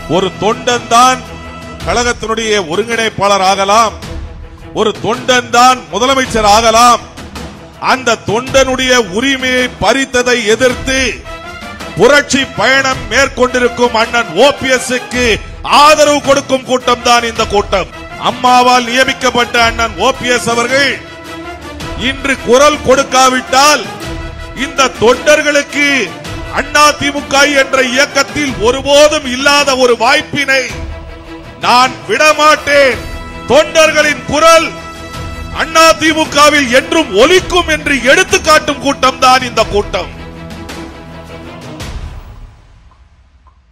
ஒரு தொண்டன் தான் கழகத்தினுடைய ஒருங்கிணைப்பாளர் ஆகலாம் ஒரு தொண்டன் தான் முதலமைச்சர் ஆகலாம் அந்த தொண்டனுடைய உரிமையை பறித்ததை எதிர்த்து புரட்சி பயணம் மேற்கொண்டிருக்கும் அண்ணன் ஓபிஎஸ்க்கு ஆதரவு கொடுக்கும் கூட்டம் தான் இந்த கூட்டம் அம்மாவால் நியமிக்கப்பட்ட அண்ணன் ஓபிஎஸ் அவர்கள் இன்று குரல் கொடுக்காவிட்டால் இந்த தொண்டர்களுக்கு அண்ணா திமுக என்ற இயக்கத்தில் ஒருபோதும் இல்லாத ஒரு வாய்ப்பினை நான் விடமாட்டேன் தொண்டர்களின் குரல் அண்ணா திமுகவில் என்றும் ஒலிக்கும் என்று எடுத்துக்காட்டும் கூட்டம் தான் இந்த கூட்டம்